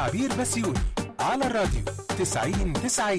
عبير بسيوني على الراديو 90 90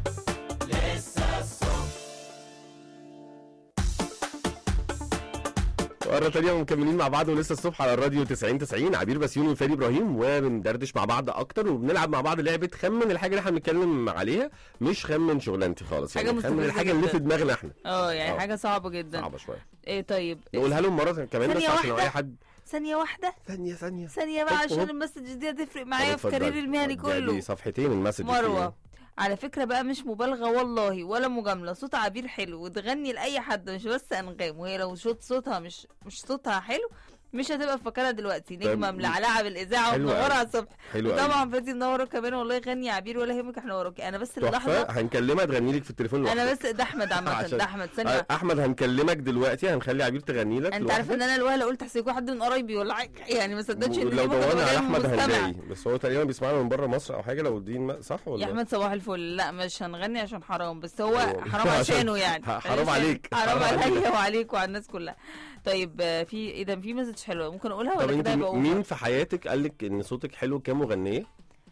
مرة تانية مكملين مع بعض ولسه الصبح على الراديو 90 90 عبير بسيوني وفادي ابراهيم وبندردش مع بعض اكتر وبنلعب مع بعض لعبة خمن الحاجة اللي احنا بنتكلم عليها مش خمن شغلانتي خالص حاجة يعني خمن مستفزة الحاجة اللي جدا. في دماغنا احنا اه يعني آه. حاجه صعبه جدا صعبة شوية ايه طيب نقولها لهم مرة كمان بس ثانية عشان لو واحدة. اي حد ثانيه واحده ثانية ثانية ثانيه بقى هوب عشان هوب. المسج دي هتفرق طب معايا في اتفضلي. كاريري المهني دي- كله دي صفحتين المسج مروه على فكرة بقى مش مبالغة والله ولا مجاملة صوت عبير حلو وتغني لأي حد مش بس أنغام وهي لو صوت صوتها مش مش صوتها حلو مش هتبقى فاكرها دلوقتي نجمة طيب، ملعلعة بالإذاعة حلو ومنورة أوي. على الصبح حلو قوي وطبعا فادي منورة كمان والله غني يا عبير ولا يهمك احنا وراكي أنا بس اللحظة تحفة هنكلمها تغني لك في التليفون أنا لوحدك. بس ده أحمد عامة عشان- ده أحمد ثانية آه، احمد هنكلمك دلوقتي هنخلي عبير تغني لك انت عارف لوحدك. ان انا الوهله قلت احسن يكون حد من قرايبي ولا حاجه يعني ما صدقتش ان لو دي ممكن دورنا تبقى على جاية احمد من مستمع. هنلاقي بس هو تقريبا بيسمعنا من بره مصر او حاجه لو دي م- صح ولا يا احمد صباح الفل لا مش هنغني عشان حرام بس هو هو- حرام عشان- عشانه يعني ح- حرام عشان- عليك. حرام حرام عليك. عليا وعليك وعلى الناس كلها طيب آه، في اذا في مسج حلوه ممكن اقولها طب ولا انت كده هيبقى مين اوفر في حياتك قال لك ان صوتك حلو كمغنيه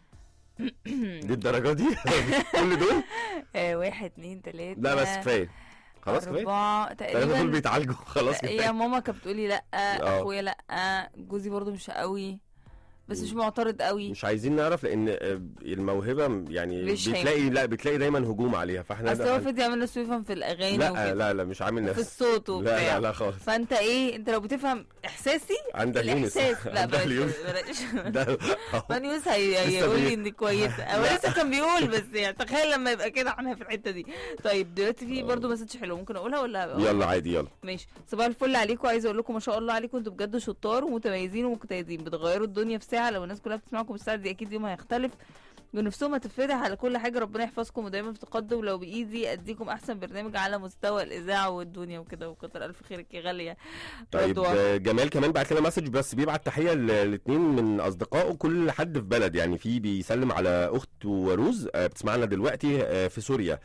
دي الدرجه دي كل دول آه واحد اتنين تلاته لا بس كفايه خلاص كفايه اربعه الثلاثه دول تقريبا بيتعالجوا خلاص يا كفايه ماما كانت بتقولي لا اه. اخويا لا جوزي برضو مش قوي بس مش معترض قوي مش عايزين نعرف لان آه، الموهبه يعني مش بتلاقي لا بتلاقي دايما هجوم عليها فاحنا اصل هو فادي عامل نفسه يفهم في الاغاني لا وكده لا لا مش عامل في نفسي الصوت لا وبتاع لا لا خالص فانت ايه انت لو بتفهم احساسي عندها اليونس الاحساس لا عندها بلاش اليونس بلاش ده مان يوسف هي- هيقول بي- لي انك كويسه او لا. لسه كان بيقول بس يعني تخيل لما يبقى كده احنا في الحته دي طيب دلوقتي في برضه مسج حلو ممكن اقولها ولا يلا عادي يلا ماشي صباح الفل عليكم عايزه اقول لكم ما شاء الله عليكم انتوا بجد شطار ومتميزين ومجتهدين بتغيروا الدنيا في ساعه لو الناس كلها بتسمعكم الساعه دي اكيد يوم هيختلف ونفسهم هتتفتح على كل حاجه ربنا يحفظكم ودايما في تقدم لو بايدي اديكم احسن برنامج على مستوى الاذاعه والدنيا وكده وكتر الف خيرك يا غاليه طيب رضوى. آه، جمال كمان بعت لنا مسج بس بيبعت تحيه لاثنين من اصدقائه كل حد في بلد يعني في بيسلم على اخته روز آه، بتسمعنا دلوقتي آه، في سوريا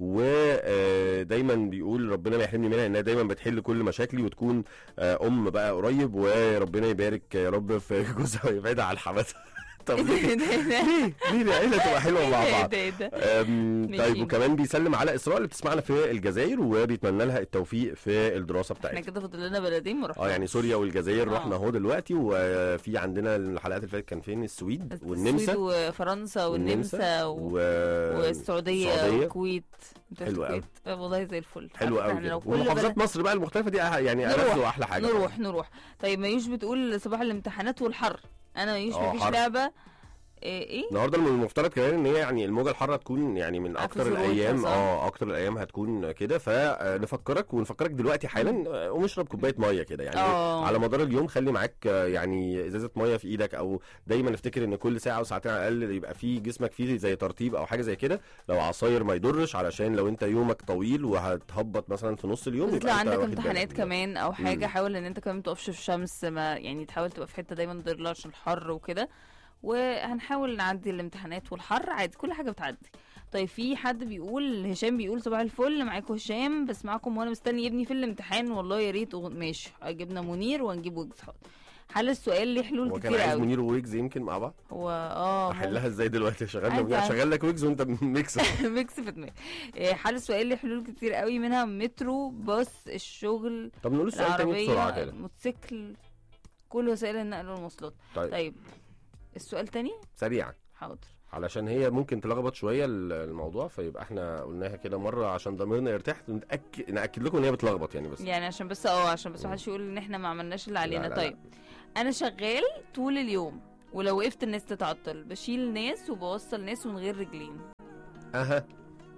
ودايما بيقول ربنا ما يحرمني منها انها دايما بتحل كل مشاكلي وتكون آه، ام بقى قريب وربنا يبارك يا رب في جوزها ويبعدها عن حماتها طب ليه ليه ليه العيله تبقى حلوه مع ايه بعض ده ايه ده أم، ماشي. طيب وكمان بيسلم على اسراء اللي بتسمعنا في الجزائر وبيتمنى لها التوفيق في الدراسه احنا بتاعتها كده فاضل لنا بلدين ما اه يعني سوريا والجزائر آه. رحنا اهو دلوقتي وفي عندنا الحلقات اللي فاتت كان فين السويد والنمسا السويد وفرنسا والنمسا و... و... والسعوديه السعودية. والكويت انت حلو الكويت آه، والله زي الفل حلو على فكرة قوي احنا لو كده كل ومحافظات بلد مصر بقى المختلفه دي أح- يعني نروح. ألذ واحلى حاجه نروح نروح طيب مايوش بتقول صباح الامتحانات والحر انا مايوش اه، مفيش حر. لعبه ايه ايه النهارده من المفترض كمان ان هي يعني الموجه الحاره تكون يعني من في اكتر ظروفها، الايام صح. اه اكتر الايام هتكون كده فنفكرك ونفكرك دلوقتي حالا آه، ونشرب كوبايه ميه كده يعني اه. على مدار اليوم خلي معاك آه، يعني ازازه ميه في ايدك او دايما افتكر ان كل ساعه او ساعتين على الاقل يبقى في جسمك فيه زي ترطيب او حاجه زي كده لو عصاير ما يضرش علشان لو انت يومك طويل وهتهبط مثلا في نص اليوم بالذات يبقى لو انت عندك واخد امتحانات بالك. كمان او حاجه مم. حاول ان انت كمان ما تقفش في الشمس ما يعني تحاول تبقى في حته دايما ضرله عشان الحر وكده وهنحاول نعدي الامتحانات والحر عادي كل حاجه بتعدي طيب في حد بيقول هشام بيقول صباح الفل معاكم هشام بسمعكم وانا مستني ابني في الامتحان والله يا ريت أغ- ماشي جبنا منير وهنجيب وجز حاضر حل السؤال ليه حلول هو كان كتير عايز قوي منير وويجز يمكن مع بعض هو اه احلها ازاي دلوقتي شغلنا عادي، عادي. شغال لك ويجز وانت ميكس ميكس في دماغي إيه، حل السؤال ليه حلول كتير قوي منها مترو باص الشغل طب نقول السؤال تاني بسرعه العربية كده الموتوسيكل كل وسائل النقل والمواصلات طيب طيب السؤال تاني سريعا حاضر علشان هي ممكن تلخبط شويه ال- الموضوع فيبقى احنا قلناها كده مره عشان ضميرنا يرتاح نتاكد ناكد لكم ان هي بتلخبط يعني بس يعني عشان بس اه عشان بس محدش يقول ان احنا ما عملناش اللي علينا لا، لا. طيب انا شغال طول اليوم ولو وقفت الناس تتعطل بشيل ناس وبوصل ناس من غير رجلين اها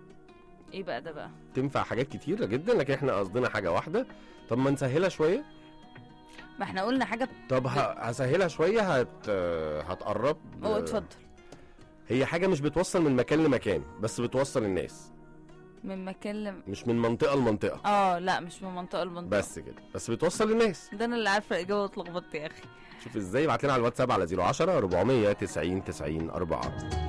ايه بقى ده بقى تنفع حاجات كتيره جدا لكن احنا قصدنا حاجه واحده طب ما نسهلها شويه ما احنا قلنا حاجه طب ه- هسهلها شويه هت هتقرب اه اتفضل هي حاجه مش بتوصل من مكان لمكان بس بتوصل الناس من مكان لم... مش من منطقه لمنطقه اه لا مش من منطقه لمنطقه بس كده بس بتوصل الناس ده انا اللي عارفه الاجابه واتلخبطت يا اخي شوف ازاي ابعت لنا على الواتساب على 010 490 90 4